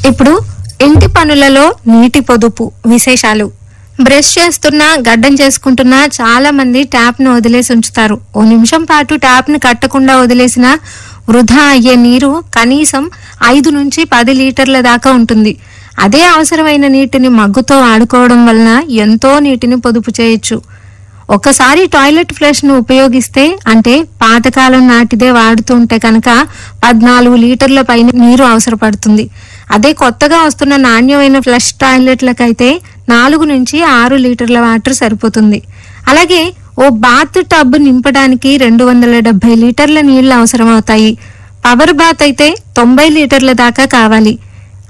ఇప్పుడు ఇంటి పనులలో నీటి పొదుపు విశేషాలు బ్రష్ చేస్తున్నా గడ్డం చేసుకుంటున్నా చాలా మంది ట్యాప్ ను వదిలేసి ఉంచుతారు ఓ నిమిషం పాటు ట్యాప్ ని కట్టకుండా వదిలేసిన వృధా అయ్యే నీరు కనీసం ఐదు నుంచి పది లీటర్ల దాకా ఉంటుంది అదే అవసరమైన నీటిని మగ్గుతో వాడుకోవడం వలన ఎంతో నీటిని పొదుపు చేయొచ్చు ఒకసారి టాయిలెట్ ఫ్లష్ ను ఉపయోగిస్తే అంటే పాతకాలం నాటిదే వాడుతుంటే కనుక పద్నాలుగు లీటర్ల పైన నీరు అవసరపడుతుంది అదే కొత్తగా వస్తున్న నాణ్యమైన ఫ్లష్ టాయిలెట్లకైతే నాలుగు నుంచి ఆరు లీటర్ల వాటర్ సరిపోతుంది అలాగే ఓ బాత్ టబ్ నింపడానికి రెండు వందల డెబ్బై లీటర్ల నీళ్లు అవసరమవుతాయి పవర్ బాత్ అయితే తొంభై లీటర్ల దాకా కావాలి